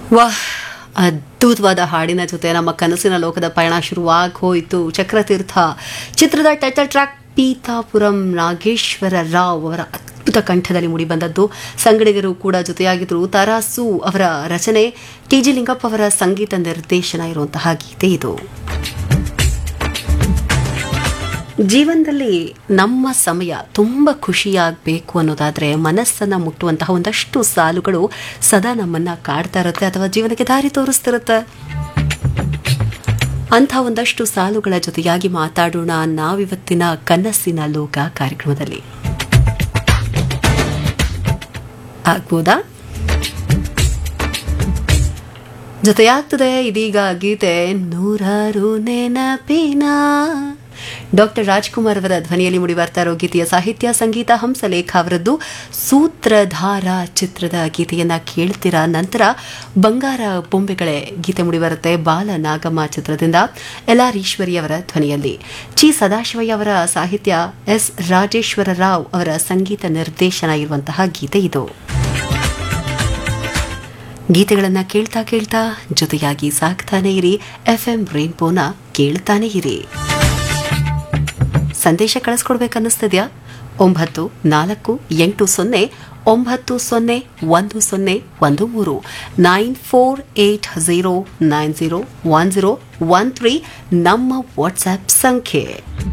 ವಾಹ್ ಅದ್ಭುತವಾದ ಹಾಡಿನ ಜೊತೆ ನಮ್ಮ ಕನಸಿನ ಲೋಕದ ಪಯಣ ಶುರುವಾಗಿ ಹೋಯಿತು ಚಕ್ರತೀರ್ಥ ಚಿತ್ರದ ಟೈಟಲ್ ಟ್ರ್ಯಾಕ್ ಪೀತಾಪುರಂ ನಾಗೇಶ್ವರ ರಾವ್ ಅವರ ಅದ್ಭುತ ಕಂಠದಲ್ಲಿ ಮೂಡಿಬಂದದ್ದು ಸಂಗಡಿಗರು ಕೂಡ ಜೊತೆಯಾಗಿದ್ದರು ತರಾಸು ಅವರ ರಚನೆ ಟಿ ಜಿ ಲಿಂಗಪ್ಪ ಅವರ ಸಂಗೀತ ನಿರ್ದೇಶನ ಇರುವಂತಹ ಗೀತೆ ಇದು ಜೀವನದಲ್ಲಿ ನಮ್ಮ ಸಮಯ ತುಂಬ ಖುಷಿಯಾಗಬೇಕು ಅನ್ನೋದಾದ್ರೆ ಮನಸ್ಸನ್ನ ಮುಟ್ಟುವಂತಹ ಒಂದಷ್ಟು ಸಾಲುಗಳು ಸದಾ ನಮ್ಮನ್ನ ಕಾಡ್ತಾ ಇರುತ್ತೆ ಅಥವಾ ಜೀವನಕ್ಕೆ ದಾರಿ ತೋರಿಸ್ತಿರುತ್ತೆ ಅಂಥ ಒಂದಷ್ಟು ಸಾಲುಗಳ ಜೊತೆಯಾಗಿ ಮಾತಾಡೋಣ ನಾವಿವತ್ತಿನ ಕನಸಿನ ಲೋಕ ಕಾರ್ಯಕ್ರಮದಲ್ಲಿ ಆಗ್ಬೋದಾ ಜೊತೆಯಾಗ್ತದೆ ಇದೀಗ ಗೀತೆ ನೂರಾರು ನೆನಪಿನ ಡಾಕ್ಟರ್ ರಾಜ್ಕುಮಾರ್ ಅವರ ಧ್ವನಿಯಲ್ಲಿ ಮುಡಿ ಬರ್ತಾ ಇರೋ ಗೀತೆಯ ಸಾಹಿತ್ಯ ಸಂಗೀತ ಹಂಸಲೇಖ ಅವರದ್ದು ಸೂತ್ರಧಾರ ಚಿತ್ರದ ಗೀತೆಯನ್ನ ಕೇಳ್ತೀರಾ ನಂತರ ಬಂಗಾರ ಬೊಂಬೆಗಳೇ ಗೀತೆ ಮುಡಿ ಬರುತ್ತೆ ಬಾಲ ನಾಗಮ್ಮ ಚಿತ್ರದಿಂದ ಎಲ್ ಆರ್ ಈಶ್ವರಿ ಅವರ ಧ್ವನಿಯಲ್ಲಿ ಚಿ ಸದಾಶಿವಯ್ಯ ಅವರ ಸಾಹಿತ್ಯ ಎಸ್ ರಾಜೇಶ್ವರ ರಾವ್ ಅವರ ಸಂಗೀತ ನಿರ್ದೇಶನ ಇರುವಂತಹ ಗೀತೆ ಇದು ಗೀತೆಗಳನ್ನ ಕೇಳ್ತಾ ಕೇಳ್ತಾ ಜೊತೆಯಾಗಿ ಸಾಕ್ತಾನೆ ಇರಿ ಎಫ್ ಎಂ ರೇನ್ಬೋನ ಕೇಳ್ತಾನೆ ಇರಿ ಸಂದೇಶ ಕಳಿಸ್ಕೊಡ್ಬೇಕನ್ನಿಸ್ತದ್ಯಾ ಒಂಬತ್ತು ನಾಲ್ಕು ಎಂಟು ಸೊನ್ನೆ ಒಂಬತ್ತು ಸೊನ್ನೆ ಒಂದು ಸೊನ್ನೆ ಒಂದು ಮೂರು nine four eight zero nine zero one zero one three ನಮ್ಮ ವಾಟ್ಸ್ಆ್ಯಪ್ ಸಂಖ್ಯೆ